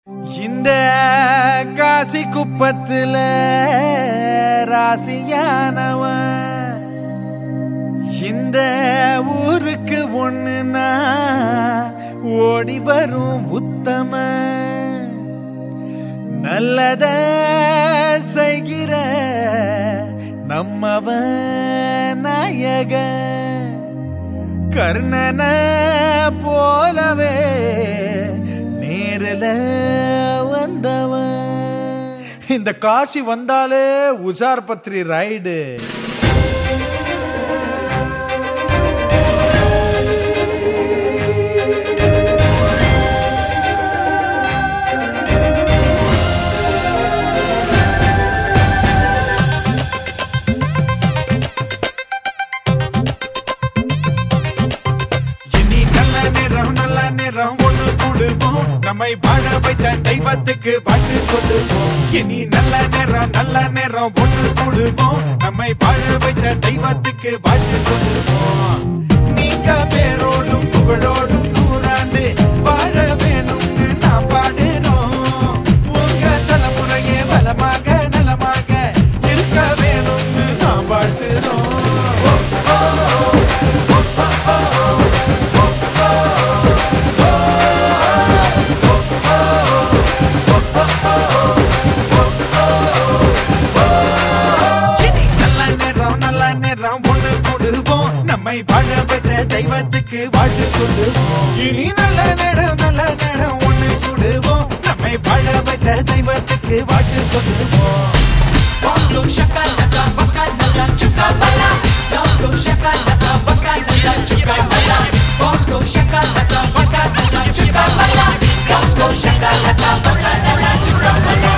இந்த காசி குப்பத்துல ராசியானவன் இந்த ஊருக்கு ஒண்ணுனா ஓடி வரும் உத்தம நல்லத செய்கிற நம்மவன் நாயக கர்ணன போலவே நேரில் வந்தவன் இந்த காசி வந்தாலே உசார் பத்ரி ரைடு இனி நல்ல நேரம் நல்ல நேரம் ஒண்ணு கூடுவோம் நம்மை வாழ வைத்த தெய்வத்துக்கு வாழ்த்து சொல்லுவோம் இனி நல்ல நேரம் நல்ல நேரம் ஒண்ணு கூடுவோம் நம்மை வாழ வைத்த தெய்வத்துக்கு வாழ்த்து சொல்லுவோம் நீங்க பேரோடும் புகழோடும் நூறாண்டு வாழ வேணும்னு நான் பாடுறோம் உங்க தலைமுறையே வளமாக நலமாக இருக்க வேணும்னு நான் வாழ்த்துறோம் இனி நல்ல நேரம் நல்ல நேரம் ஒண்ணு கூடுவோம் நம்மை வாழ வைத்த தெய்வத்துக்கு வாழ்த்து சொல்லுவோம் இனி நல்ல நேரம் நல்ல நேரம் ஒண்ணு கூடுவோம் நம்மை வாழ வைத்த தெய்வத்துக்கு வாழ்த்து சொல்லுவோம் Bongo shakalaka wakalaka chukabala Bongo shakalaka wakalaka chukabala Bongo shakalaka wakalaka chukabala Bongo shakalaka wakalaka chukabala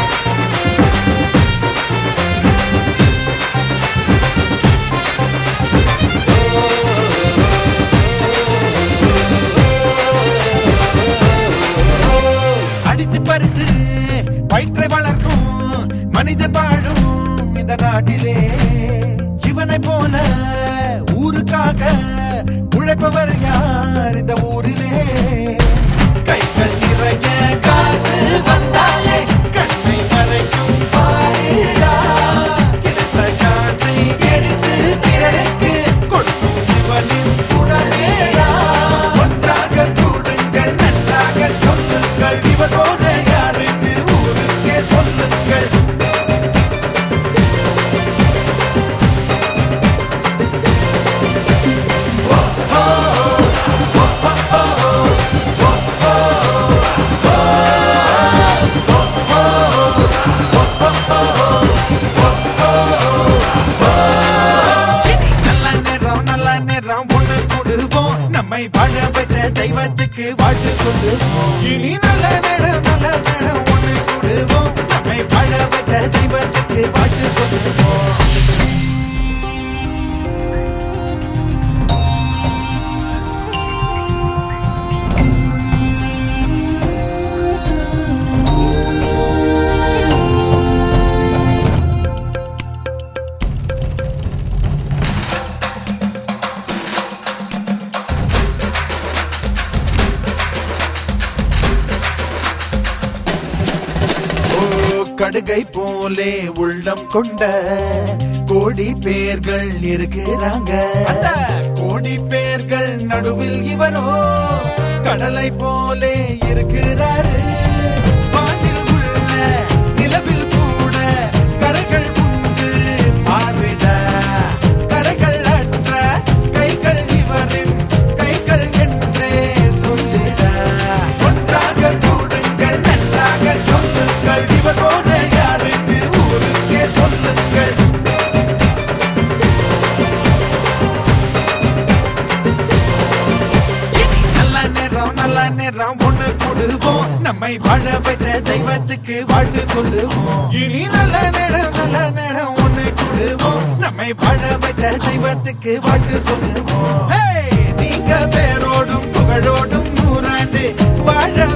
அடித்து பறித்து வயிற்றை வளர்க்கும் மனிதன் வாழும் இந்த நாட்டிலே இவனை போல ஊருக்காக உழைப்பவர் யார் இந்த ஊரிலே கைகள் நிறைய காசு வந்தாலே கண்ணை மறைக்கும் பாரிடா கிடைத்த காசை எடுத்து பிறருக்கு கொடுக்கும் இவனின் குணமேடா ஒன்றாக கூடுங்கள் நன்றாக சொல்லுங்கள் இவர் போல யாருன்னு ஊருக்கே சொல்லுங்கள் இனி நல்ல நேரம் நல்ல நேரம் ஒண்ணு கூடுவோம் நம்மை வாழ வைத்த தெய்வத்துக்கு வாழ்த்து சொல்லுவோம் இனி நல்ல நேரம் நல்ல நேரம் ஒண்ணு கூடுவோம் நம்மை வாழ வைத்த தெய்வத்துக்கு வாழ்த்து சொல்லுவோம் ஓ கடுகை போலே உள்ளம் கொண்ட கோடி பேர்கள் இருக்கிறாங்க அந்த கோடி பேர்கள் நடுவில் இவரோ கடலை போலே இருக்கிறாரு வானில் உள்ள நிலவில் கூட கரைகள் உண்டு பார்விட கரைகள் அற்ற கைகள் இவரின் கைகள் என்றே சொல்லிட ஒன்றாக கூடுங்கள் நன்றாக சொல்லுங்கள் இவர் போல யாருன்னு ஊருக்கே சொல்லுங்கள் இனி நல்ல நேரம் நல்ல நேரம் ஒண்ணு கூடுவோம் நம்மை வாழ வைத்த தெய்வத்துக்கு வாழ்த்து சொல்லுவோம் இனி நல்ல நேரம் நல்ல நேரம் ஒண்ணு கூடுவோம் நம்மை வாழ வைத்த தெய்வத்துக்கு வாழ்த்து சொல்லுவோம் Hey! நீங்க பேரோடும் புகழோடும் நூறாண்டு வாழ